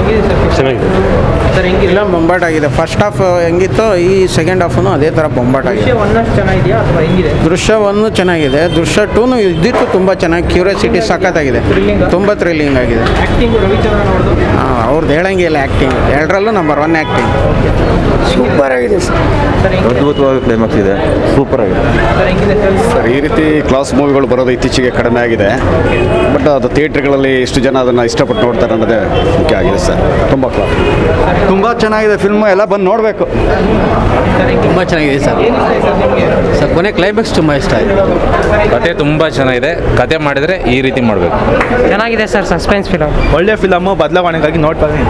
ಚೆನ್ನಾಗಿದೆ ಸರ್ ಹೆಂಗಿದೆ ಇಲ್ಲ ಬೊಂಬಾಟ್ ಆಗಿದೆ ಫಸ್ಟ್ ಹಾಫ್ ಹೆಂಗಿತ್ತು ಈ ಸೆಕೆಂಡ್ ಹಾಫನು ಅದೇ ಥರ ಬೊಂಬಾಟ್ ಆಗಿದೆ ವಿಷಯ ಒಂದಷ್ಟು ಚೆನ್ನಾಗಿದೆಯಾ ಅಥವಾ ಹೆಂಗಿದೆ ದೃಶ್ಯ ಒಂದು ಚೆನ್ನಾಗಿದೆ ದೃಶ್ಯ ಟೂನು ಇದ್ದಿತ್ತು ತುಂಬ ಚೆನ್ನಾಗಿ ಕ್ಯೂರಿಯಾಸಿಟಿ ಸಖತ್ತಾಗಿದೆ Thrilling ಆ? ತುಂಬ ಥ್ರಿಲ್ಲಿಂಗ್ ಆಗಿದೆ ಆ್ಯಕ್ಟಿಂಗು ರವಿಚಂದ್ರನ್ ಅವ್ರದ್ದು ಆ, ಅವ್ರದ್ದು ಹೇಳಂಗೆ ಇಲ್ಲ ಆ್ಯಕ್ಟಿಂಗ್ ಎರಡರಲ್ಲೂ ನಂಬರ್ ಒನ್ ಆ್ಯಕ್ಟಿಂಗ್ ಸೂಪರ್ ಆಗಿದೆ ಸರ್ ಸರ್ ಹೆಂಗಿದೆ ಅದ್ಭುತವಾದ ಕ್ಲೈಮ್ಯಾಕ್ಸ್ ಇದೆ ಸೂಪರ್ ಆಗಿದೆ ಸರ್ ಹೆಂಗಿದೆ ಸರ್ ಸರ್ ಈ ರೀತಿ ಕ್ಲಾಸ್ ಮೂವಿಗಳು ಬರೋದು ಇತ್ತೀಚೆಗೆ ಕಡಿಮೆ ಆಗಿದೆ ಬಟ್ ಅದು ಥಿಯೇಟ್ರ್ಗಳಲ್ಲಿ ಎಷ್ಟು ಜನ ಅದನ್ನು ಇಷ್ಟಪಟ್ಟು ನೋಡ್ತಾರೆ ಅನ್ನೋದೇ ಮುಖ್ಯ ಆಗಿದೆ ಸರ್ ತುಂಬ ಕ್ಲಾಸ್ ತುಂಬ ಚೆನ್ನಾಗಿದೆ ಫಿಲ್ಮ್ ಎಲ್ಲ ಬಂದು ನೋಡಬೇಕು ಸರ್ ಹೆಂಗಿದೆ ತುಂಬ ಚೆನ್ನಾಗಿದೆ ಸರ್ ಏನು ಇಷ್ಟ ಆಯ್ತು ಸರ್ ನಿಮಗೆ ಸರ್ ಕೊನೆ ಕ್ಲೈಮ್ಯಾಕ್ಸ್ ತುಂಬ ಇಷ್ಟ ಆಯಿತು ಕತೆ ತುಂಬ ಚೆನ್ನಾಗಿದೆ ಕತೆ ಮಾಡಿದರೆ ಈ ರೀತಿ ಮಾಡಬೇಕು ಚೆನ್ನಾಗಿದೆ ಸರ್ ಸಸ್ಪೆನ್ಸ್ ಫಿಲಮ್ ಒಳ್ಳೆ ಫಿಲಮ್ಮು ಬದಲಾವಣೆಗಾಗಿ ನೋಡ್ತಾ ಇದ್ದೀನಿ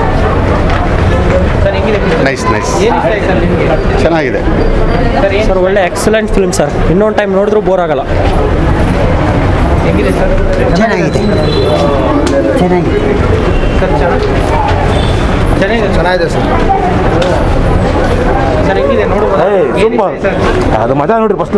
ಸರ್ ಹೆಂಗಿದೆ ನೈಸ್ ನೈಸ್ ಏನು ಇಷ್ಟ ಆಯ್ತು ಸರ್ ನಿಮಗೆ ಚೆನ್ನಾಗಿದೆ ಸರ್ ಏನು ಸರ್ ಒಳ್ಳೆ ಎಕ್ಸಲೆಂಟ್ ಫಿಲ್ಮ್ ಸರ್ ಇನ್ನೊಂದು ಟೈಮ್ ನೋಡಿದ್ರು ಬೋರ್ ಆಗಲ್ಲ ಹೆಂಗಿದೆ ಸರ್ ಚೆನ್ನಾಗಿದೆ ಚೆನ್ನಾಗಿದೆ ಸರ್ ಚೆನ್ನಾಗಿ ಚೆನ್ನಾಗಿದೆ ಚೆನ್ನಾಗಿದೆ ಸರ್ ಸರ್ ಹೆಂಗಿದೆ ನೋಡ್ಬೋದಾ ಏನು ಇಷ್ಟ ಆಯ್ತು ಸರ್ ಅದು ಮಜಾ ನೋಡ್ರಿ ಫಸ್ಟು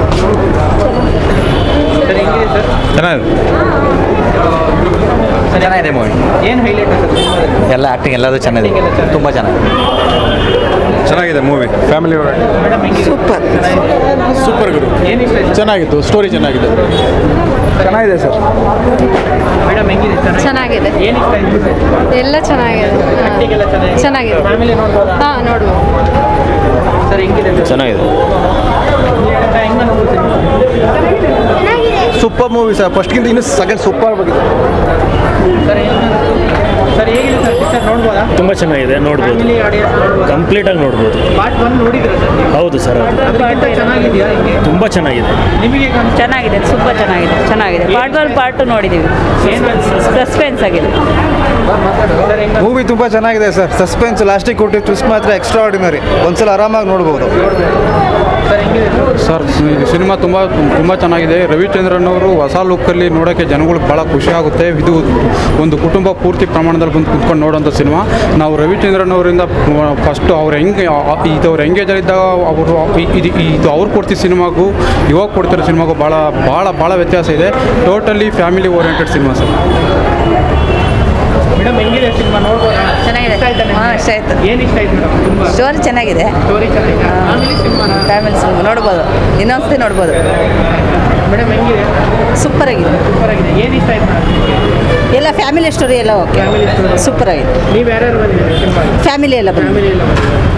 ಸರ್ ಹೆಂಗಿದೆ ಸರ್ ಚೆನ್ನಾಗಿದೆ ಚೆನ್ನಾಗಿದೆ ಮೂವಿ ಏನು ಹೈಲೈಟ್ ಸರ್ ಸಿನಿಮಾದಲ್ಲಿ ಎಲ್ಲ ಆ್ಯಕ್ಟಿಂಗ್ ಎಲ್ಲದೂ ಚೆನ್ನಾಗಿದೆ Acting ಎಲ್ಲ ಚೆನ್ನಾಗಿದೆ. ತುಂಬ ಚೆನ್ನಾಗಿದೆ ಚೆನ್ನಾಗಿದೆ ಮೂವಿ ಫ್ಯಾಮಿಲಿ ಮೇಡಮ್ ಹೆಂಗಿದೆ ಸೂಪರ್ ಸೂಪರ್ ಗುರು ಏನು ಇಷ್ಟ ಆಯ್ತು ಚೆನ್ನಾಗಿತ್ತು ಸ್ಟೋರಿ ಚೆನ್ನಾಗಿದೆ ಚೆನ್ನಾಗಿದೆ ಸರ್ ಮೇಡಮ್ ಹೆಂಗಿದೆ ಚೆನ್ನಾಗಿದೆ. ಏನು ಇಷ್ಟ ಆಯ್ತು ಸರ್ ಎಲ್ಲ ಚೆನ್ನಾಗಿದೆ ಆ್ಯಕ್ಟಿಂಗ್ ಎಲ್ಲ ಚೆನ್ನಾಗಿದೆ ಚೆನ್ನಾಗಿದೆ. ಫ್ಯಾಮಿಲಿ ನೋಡ್ಬೋದಾ ಹಾಂ ನೋಡ್ಬೋದು ಸರ್ ಹೆಂಗಿದೆ ಸರ್ ಚೆನ್ನಾಗಿದೆ ಹೆಂಗ ನೋಡ್ಬೋದು ಸೂಪರ್ ಮೂವಿ ಸರ್ ಫಸ್ಟ್ಗಿಂತ ಇನ್ನೂ ಸೆಕೆಂಡ್ ಸೂಪರ್ ಆಗಿದೆ ಸರ್ ಏನು ಸರ್ ಹೇಗಿದೆ ಸರ್ ಪಿಕ್ಚರ್ ನೋಡ್ಬೋದಾ ತುಂಬ ಚೆನ್ನಾಗಿದೆ ನೋಡ್ಬೋದು ಫ್ಯಾಮಿಲಿ ಆಡಿಯನ್ಸ್ ನೋಡ್ಬೋದಾ ಕಂಪ್ಲೀಟಾಗಿ ನೋಡ್ಬೋದು ಪಾರ್ಟ್ ಒನ್ ನೋಡಿದ್ರೆ ಸರ್ ನೀವು? ಹೌದು ಸರ್ ಅದಕ್ಕಿಂತ ಚೆನ್ನಾಗಿದೆಯಾ ಹಿಂಗೆ ತುಂಬ ಚೆನ್ನಾಗಿದೆ ನಿಮಗೆ ಕಾಣಿಸ್ತಾ ಚೆನ್ನಾಗಿದೆ ತುಂಬ ಚೆನ್ನಾಗಿದೆ ಚೆನ್ನಾಗಿದೆ ಪಾರ್ಟ್ ಒನ್ ಪಾರ್ಟ್ ಟು ನೋಡಿದ್ದೀವಿ ಸಸ್ಪೆನ್ಸ್ ಆಗಿದೆ ಸರ್ ಹೆಂಗ ಮೂವಿ ತುಂಬ ಚೆನ್ನಾಗಿದೆ ಸರ್ ಸಸ್ಪೆನ್ಸ್ ಲಾಸ್ಟಿಗೆ ಕೊಟ್ಟಿದ್ದು ಟ್ವಿಸ್ಟ್ ಮಾತ್ರ ಎಕ್ಸ್ಟ್ರಾ ಆರ್ಡಿನರಿ ಒಂದ್ಸಲ ಆರಾಮಾಗಿ ನೋಡ್ಬೋದು ಸರ್ ಹೆಂಗಿದೆ ಸರ್ ಸರ್ ಇದು ಸಿನಿಮಾ ತುಂಬ ತುಂಬ ಚೆನ್ನಾಗಿದೆ ರವಿಚಂದ್ರನ್ ಅವರು ಹೊಸ ಲುಕ್ಕಲ್ಲಿ ನೋಡೋಕ್ಕೆ ಜನಗಳಿಗೆ ಭಾಳ ಖುಷಿ ಆಗುತ್ತೆ ಇದು ಒಂದು ಕುಟುಂಬ ಪೂರ್ತಿ ಪ್ರಮಾಣದಲ್ಲಿ ಬಂದು ಕುತ್ಕೊಂಡು ನೋಡೋಂಥ ಸಿನಿಮಾ ನಾವು ರವಿಚಂದ್ರನ್ ಅವರಿಂದ ಫಸ್ಟು ಅವ್ರು ಹೆಂಗೆ ಇದು ಅವ್ರು ಎಂಗೇಜಲ್ಲಿದ್ದಾಗ ಅವರು ಇದು ಇದು ಅವ್ರು ಕೊಡ್ತಿದ್ದ ಸಿನಿಮಾಗೂ ಇವಾಗ ಕೊಡ್ತಿರೋ ಸಿನಿಮಾಗೂ ಭಾಳ ಭಾಳ ಭಾಳ ವ್ಯತ್ಯಾಸ ಇದೆ totally family oriented cinema sir madam ಹೆಂಗಿದೆ ಸಿನಿಮಾ ನೋಡ್ಬೋದಾ ಚೆನ್ನಾಗಿದೆ. ಇಷ್ಟ ಆಯ್ತಾ ನಿಮ್ಗೆ? ಹಾ, ಇಷ್ಟ ಆಯ್ತು. ಏನು ಇಷ್ಟ ಆಯ್ತು ಮೇಡಮ್ ತುಂಬ ಸ್ಟೋರಿ ಚೆನ್ನಾಗಿದೆ ಸ್ಟೋರಿ ಚೆನ್ನಾಗಿದೆ ಫ್ಯಾಮಿಲಿ ಸಿನಿಮಾನ ಫ್ಯಾಮಿಲಿ ಸಿನಿಮಾ ನೋಡ್ಬೋದು ಇನ್ನೊಂದ್ಸತಿ ನೋಡ್ಬೋದು ಮೇಡಮ್ ಹೆಂಗಿದೆ ಸೂಪರ್ ಆಗಿದೆ ಸೂಪರ್ ಆಗಿದೆ ಏನು ಇಷ್ಟ ಆಯ್ತು ಮೇಡಮ್ ಎಲ್ಲ ಫ್ಯಾಮಿಲಿ ಸ್ಟೋರಿ ಎಲ್ಲ ಓಕೆ ಫ್ಯಾಮಿಲಿ ಸ್ಟೋರಿ ಸೂಪರ್ ಆಗಿದೆ ನೀವು ಯಾರ್ಯಾರು ಬಂದಿದ್ದೀರಿ ಸಿನಿಮಾಗೆ ಫ್ಯಾಮಿಲಿ ಎಲ್ಲ ಬಂದು ಫ್ಯಾಮಿಲಿ ಎಲ್ಲ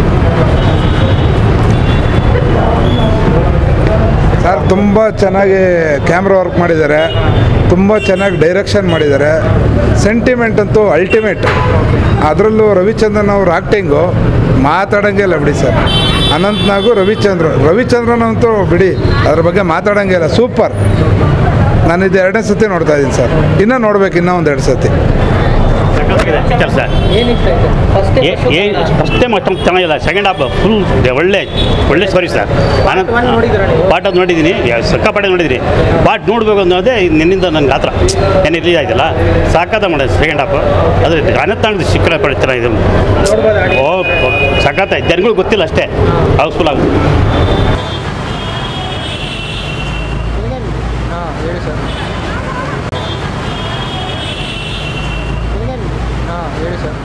ಸರ್ ತುಂಬ ಚೆನ್ನಾಗಿ ಕ್ಯಾಮ್ರಾ ವರ್ಕ್ ಮಾಡಿದ್ದಾರೆ ತುಂಬ ಚೆನ್ನಾಗಿ ಡೈರೆಕ್ಷನ್ ಮಾಡಿದ್ದಾರೆ ಸೆಂಟಿಮೆಂಟ್ ಅಂತೂ ಅಲ್ಟಿಮೇಟ್ ಅದರಲ್ಲೂ ರವಿಚಂದ್ರನ್ ಅವ್ರ ಆ್ಯಕ್ಟಿಂಗು ಮಾತಾಡೋಂಗೆ ಇಲ್ಲ ಬಿಡಿ ಸರ್ ಅನಂತ್ನಾಗು ರವಿಚಂದ್ರ ರವಿಚಂದ್ರನ್ ಅಂತೂ ಬಿಡಿ ಅದ್ರ ಬಗ್ಗೆ ಮಾತಾಡೋಂಗೆ ಇಲ್ಲ ಸೂಪರ್ ನಾನು ಇದು ಎರಡನೇ ಸತಿ ನೋಡ್ತಾ ಇದ್ದೀನಿ ಸರ್ ಇನ್ನೂ ನೋಡ್ಬೇಕು ಇನ್ನೂ ಒಂದು ಎರಡು ಸತಿ ಪಿಕ್ಚರ್ ಸರ್ ಏನು ಇಷ್ಟ ಆಯ್ತು ಫಸ್ಟ್ ಫಸ್ಟೇ ಮತ್ತೊಂದು ಚೆನ್ನಾಗಿಲ್ಲ ಸೆಕೆಂಡ್ ಹಾಫ್ ಫುಲ್ ಒಳ್ಳೆ ಒಳ್ಳೆ ಸ್ಟೋರಿ ಸರ್ ಆನಂದ್ one ನೋಡಿದ್ದೀರಾ ನೀವು? ಪಾಠ ನೋಡಿದ್ದೀನಿ ಸಿಕ್ಕಾಪಟ್ಟೆ ನೋಡಿದ್ದೀನಿ ಪಾಠ ನೋಡಬೇಕು ಅನ್ನೋದೇ ನಿನ್ನಿಂದ ನನಗೆ ಆತರ ಏನು ರಿಲೀಸ್ ಆಯ್ತಲ್ಲ ಸಾಕಾದ ಮಾಡಿದೆ ಸೆಕೆಂಡ್ ಹಾಫ್ ಅದು ಅನಂತ ತಾಂಡ್ ಸಿಕ್ಕರೆ ಪಡ್ತಾರೆ ಇದು ನೋಡ್ಬೋದಾ ಅಡಿ? ಓ ಸಖತ್ತಾಯ್ತು ಜನಗಳು ಗೊತ್ತಿಲ್ಲ ಅಷ್ಟೇ ಹೌಸ್ಫುಲ್ ಆಗುತ್ತೆ ಹಾಂ ಹೇಳಿ ಸರ್ ಹಾಂ ಹೇಳಿ ಸರ್